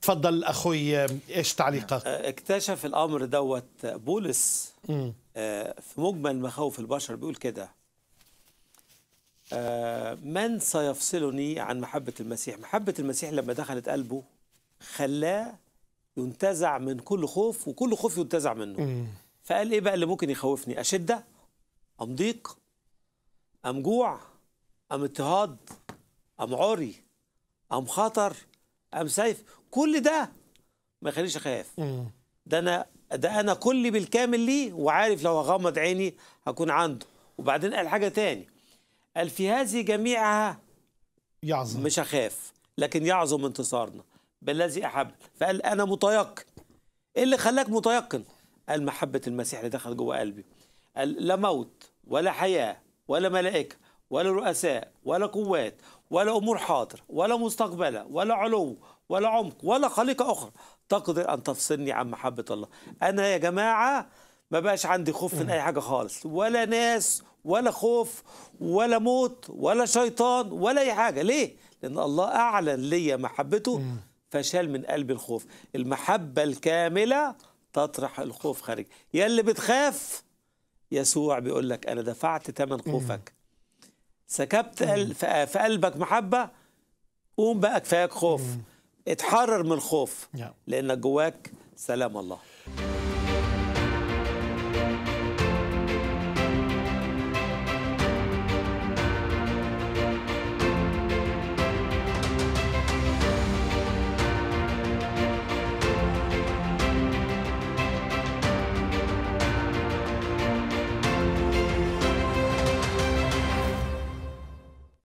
تفضل اخوي ايش تعليقك اكتشف الامر دوت بولس مم. آه، في مجمل مخاوف البشر بيقول كده آه، من سيفصلني عن محبة المسيح محبة المسيح لما دخلت قلبه خلاه ينتزع من كل خوف وكل خوف ينتزع منه مم. فقال ايه بقى اللي ممكن يخوفني اشده ام ضيق ام جوع ام اضطهاد ام عري ام خطر ام سيف كل ده ما يخلينيش اخاف مم. ده انا ده انا كلي بالكامل ليه وعارف لو هغمض عيني هكون عنده وبعدين قال حاجه تاني قال في هذه جميعها يعظم مش هخاف لكن يعظم انتصارنا بالذي احب فقال انا متيقن ايه اللي خلاك متيقن قال محبه المسيح اللي دخل جوه قلبي قال لا موت ولا حياه ولا ملائكه ولا رؤساء ولا قوات ولا امور حاضره ولا مستقبله ولا علو ولا عمق ولا خليقه اخرى تقدر ان تفصلني عن محبه الله انا يا جماعه ما بقاش عندي خوف من اي حاجه خالص ولا ناس ولا خوف ولا موت ولا شيطان ولا اي حاجه ليه لان الله اعلن لي محبته فشال من قلبي الخوف المحبه الكامله تطرح الخوف خارج يا اللي بتخاف يسوع بيقول لك انا دفعت ثمن خوفك سكبت قل- في في قلبك محبه قوم بقى كفاياك خوف اتحرر من الخوف نعم. لانك جواك سلام الله